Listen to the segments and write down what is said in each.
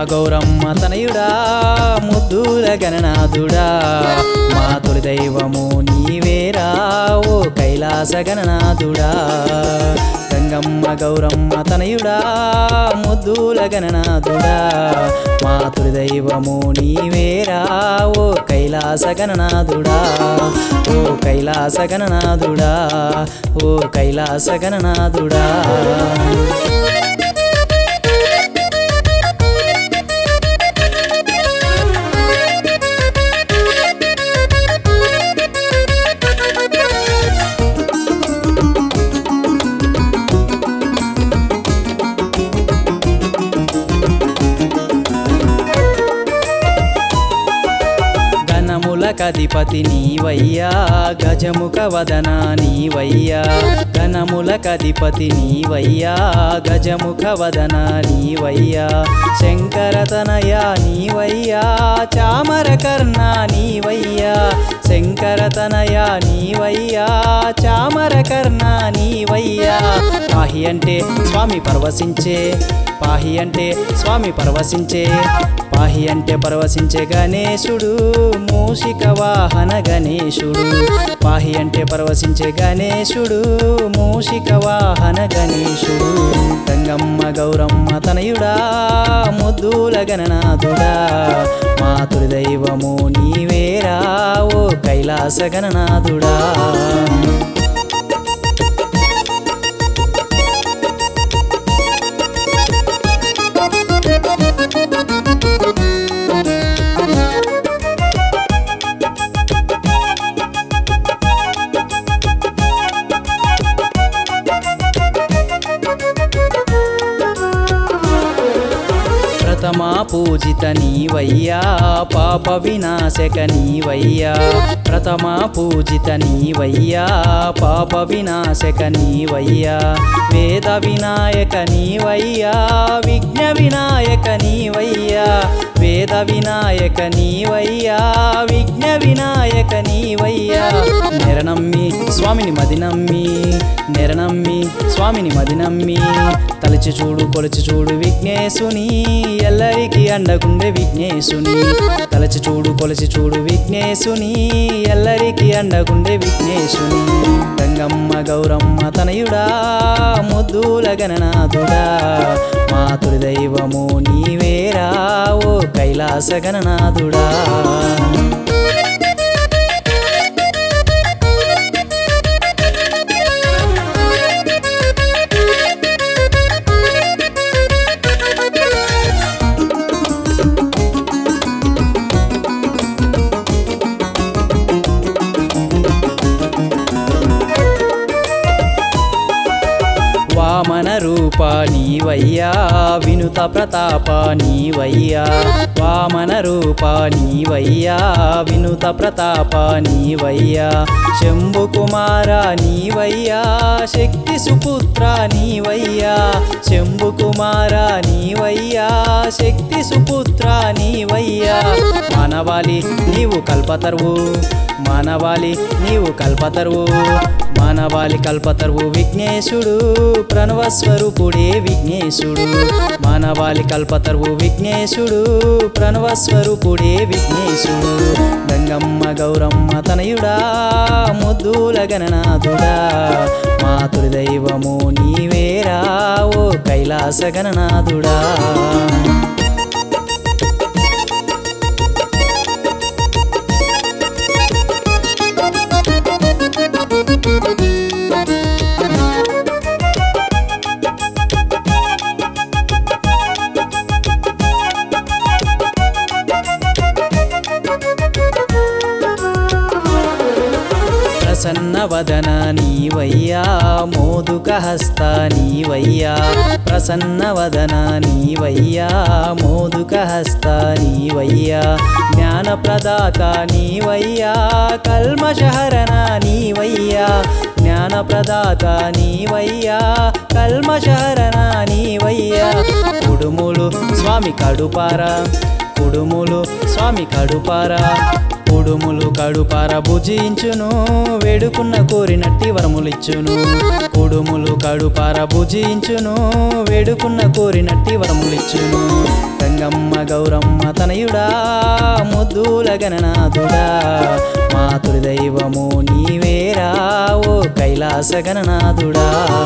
గౌరమ్మ తనయుడా ముద్దుల గణనాథుడా మా తొలి దైవము నీవేరా ఓ కైలాస గణనాథుడా గంగమ్మ గౌరమ్మ తనయుడా ముద్దుల గణనాథుడా మా తొలి దైవము నీవేరా ఓ కైలాస గణనాథుడా ఓ కైలాస గణనాథుడా ఓ కైలాస గణనాథుడా గణములకధిపతి నీవయ్యా గజముఖ వదన నీవయ్యా గణములకధిపతి నీవయ్యా గజముఖ వదన నీవయ్యా శంకరతనయ నీవయ్యా చామర కర్ణ నీవయ్యా శంకరతనయ నీవయ్యా చామర కర్ణ నీవయ్యా పాహి అంటే స్వామి పరవశించే పాహి అంటే స్వామి పరవశించే పాహి అంటే పరవశించే గణేశుడు మూషిక వాహన గణేశుడు పాహి అంటే పరవశించే గణేశుడు మూషిక వాహన గణేశుడు గంగమ్మ గౌరమ్మ తనయుడా ముద్దుల గణనాథుడా మా తొలి దైవము నీవేరా ఓ కైలాస గణనాథుడా ప్రథమా పూజిత నీవయ్యా పాప వినాశక నీవయ్యా ప్రథమా పూజిత నీవయ్యా పాప వినాశక నీవయ్యా వేద వినాయక నీవయ్యా విఘ్న వినాయక నీవయ్యా వేద వినాయక నీవయ్యా విఘ్న వినాయక నీవయ్యా నెరనమ్మి స్వామిని మదినమ్మి నెరనమ్మి స్వామిని మదినమ్మి తలచి చూడు కొలిచి చూడు విఘ్నేశుని ఎల్లరికి అండగుండే విఘ్నేశుని తలచి చూడు కొలిచి చూడు విఘ్నేశుని ఎల్లరికి అండగుండే విఘ్నేశుని గంగమ్మ గౌరమ్మ తనయుడా ముద్దుల గణనాథుడా మా తొలి దైవము నీవేరా ఓ కైలాస గణనాథుడా వామన రూప నీవయ్యా వినుత ప్రతాప నీవయ్యా వామన రూప నీవయ్యా వినుత ప్రతాప నీవయ్యా శంభు కుమార నీవయ్యా శక్తి సుపుత్ర నీవయ్యా శంభు కుమార నీవయ్యా శక్తి సుపుత్ర నీవయ్యా మానవాళి నీవు కల్పతరువు మానవాళి నీవు కల్పతరువు మానవాళి కల్పతరువు విఘ్నేశుడు ప్రణవస్వరూపుడే విఘ్నేశుడు మానవాళి కల్పతరువు విఘ్నేశుడు ప్రణవస్వరూపుడే విఘ్నేశుడు గంగమ్మ గౌరమ్మ తనయుడా ముద్దుల గణనాథుడా మా తొలి దైవము నీవేరా ఓ కైలాస గణనాథుడా ప్రసన్న వదన నీవయ్యా మోదుక హస్త నీవయ్యా ప్రసన్న వదన నీవయ్యా మోదుక హస్త నీవయ్యా జ్ఞాన ప్రదాత నీవయ్యా కల్మషహరణ నీవయ్యా జ్ఞాన ప్రదాత నీవయ్యా కల్మషహరణ నీవయ్యా కుడుములు స్వామి కడుపారా కుడుములు స్వామి కడుపారా కుడుములు కడుపార భుజించును వేడుకున్న కోరినట్టి వరములిచ్చును కుడుములు కడుపార భుజించును వేడుకున్న కోరినట్టి వరములిచ్చును గంగమ్మ గౌరమ్మ తనయుడా ముద్దుల గణనాథుడా మా తొలి దైవము నీవేరా ఓ కైలాస గణనాథుడా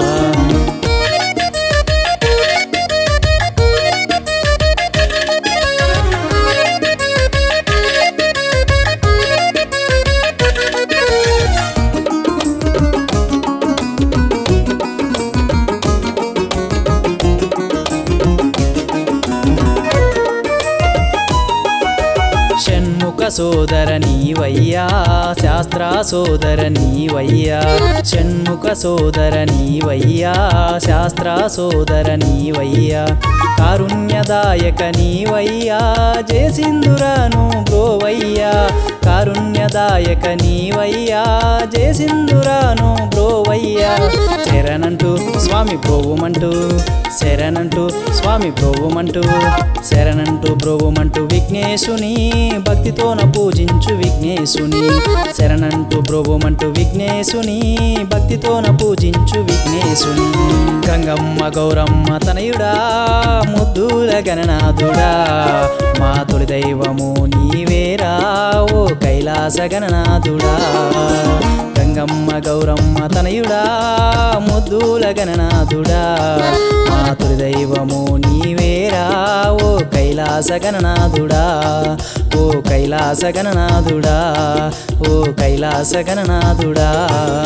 షణ్ముఖ సోదర నీవయ్యా శాస్త్ర సోదర నీవయ్యా షణ్ముఖ సోదర నీవయ్యా శాస్త్ర సోదర నీవయ్యా కారుణ్యదాయక నీవయ్యా జయసింధురాను బ్రోవయ్యా కారుణ్యదాయక నీవయ్యా జయసింధురాను బ్రోవయ్యా శరణంటూ స్వామి బ్రోవుమంటూ శరణంటూ స్వామి బ్రోవుమంటూ శరణంటూ బ్రోవుమంటూ విఘ్నేశుని భక్తితోన పూజించు విఘ్నేశుని శరణంటూ బ్రోవుమంటూ విఘ్నేశుని భక్తితోన పూజించు విఘ్నేశుని గంగమ్మ గౌరమ్మ తనయుడా ముద్దుల గణనాథుడా మా తొలి దైవము నీవేరా ఓ కైలాస గణనాథుడా గంగమ్మ గౌరమ్మ తనయుడా ముద్దుల గణనాథుడా మా తొలి దైవము నీవేరా ఓ కైలాస గణనాథుడా ఓ కైలాస గణనాథుడా ఓ కైలాస గణనాథుడా